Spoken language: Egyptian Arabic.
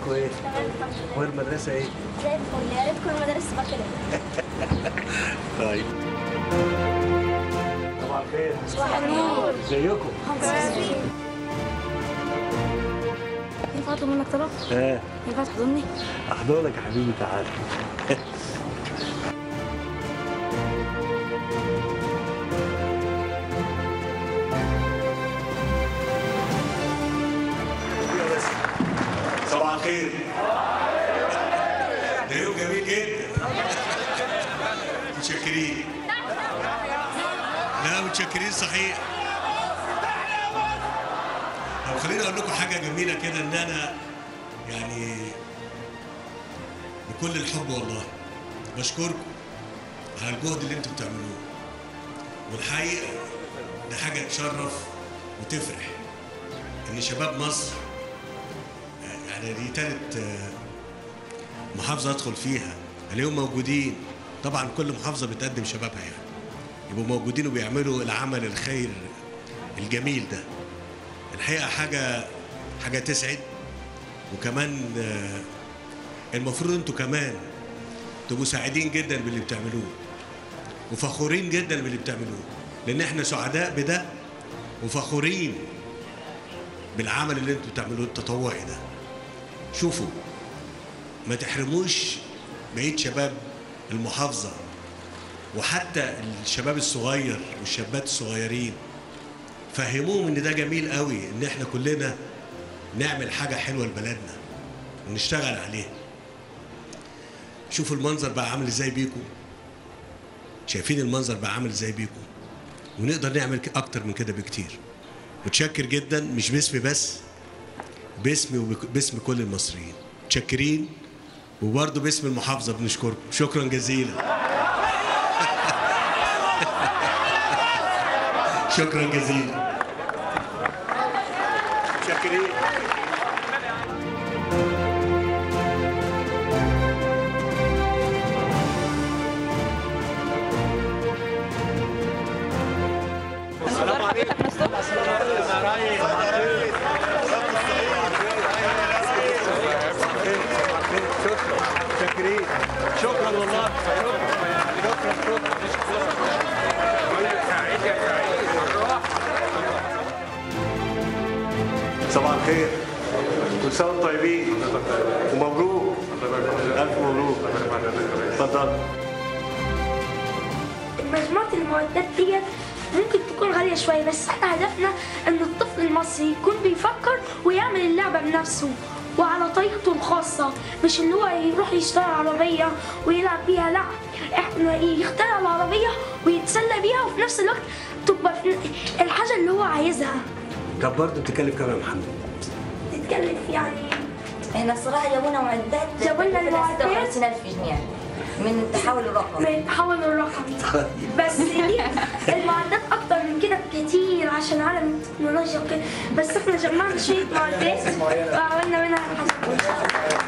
اخباركم ايه؟ اخبار المدرسه ايه؟ زي الفل يا ريت كل المدارس تبقى كده طيب طبعا خير صباح النور ازيكم؟ ينفع اطلب منك طلب؟ اه ينفع تحضني؟ احضرك يا حبيبي تعال صباح الخير ده يوم جميل جدا متشكرين لا متشكرين صحيح طب خليني اقول لكم حاجه جميله كده ان انا يعني بكل الحب والله بشكركم على الجهد اللي انتم بتعملوه والحقيقه ده حاجه تشرف وتفرح ان شباب مصر يعني دي تالت آه، محافظة أدخل فيها اليوم موجودين طبعا كل محافظة بتقدم شبابها يعني يبقوا موجودين وبيعملوا العمل الخير الجميل ده الحقيقة حاجة حاجة تسعد وكمان آه، المفروض انتوا كمان تبقوا سعيدين جدا باللي بتعملوه وفخورين جدا باللي بتعملوه لان احنا سعداء بده وفخورين بالعمل اللي انتوا بتعملوه التطوعي ده شوفوا ما تحرموش بقية شباب المحافظة وحتى الشباب الصغير والشابات الصغيرين فهموهم ان ده جميل قوي ان احنا كلنا نعمل حاجة حلوة لبلدنا ونشتغل عليها شوفوا المنظر بقى عامل ازاي بيكم شايفين المنظر بقى عامل ازاي بيكم ونقدر نعمل ك- اكتر من كده بكتير متشكر جدا مش باسمي بس باسمي وباسم كل المصريين متشكرين وبرضه باسم المحافظة بنشكركم شكرا جزيلا شكرا جزيلا متشكرين متشكرين شكرا والله شكرا شكرا صباح الخير كل سنه وانتم طيبين ومبروك الف مبروك اتفضل مجموعة المعدات ديت ممكن تكون غالية شوية بس احنا هدفنا ان الطفل المصري يكون بيفكر ويعمل اللعبة بنفسه وعلى طريقته الخاصة مش اللي هو يروح يشتري عربية ويلعب بيها لا احنا يخترع العربية ويتسلى بيها وفي نفس الوقت تبقى في الحاجة اللي هو عايزها طب برضه بتتكلم كام يا محمد؟ تتكلف يعني احنا الصراحه جابونا معدات جابوا لنا المعدات؟ 56000 جنيه من التحول الرقمي من التحول الرقمي بس دي المعدات اكتر من كده بكتير عشان عالم التكنولوجيا وكده بس احنا جمعنا شويه معدات وعملنا منها حاجه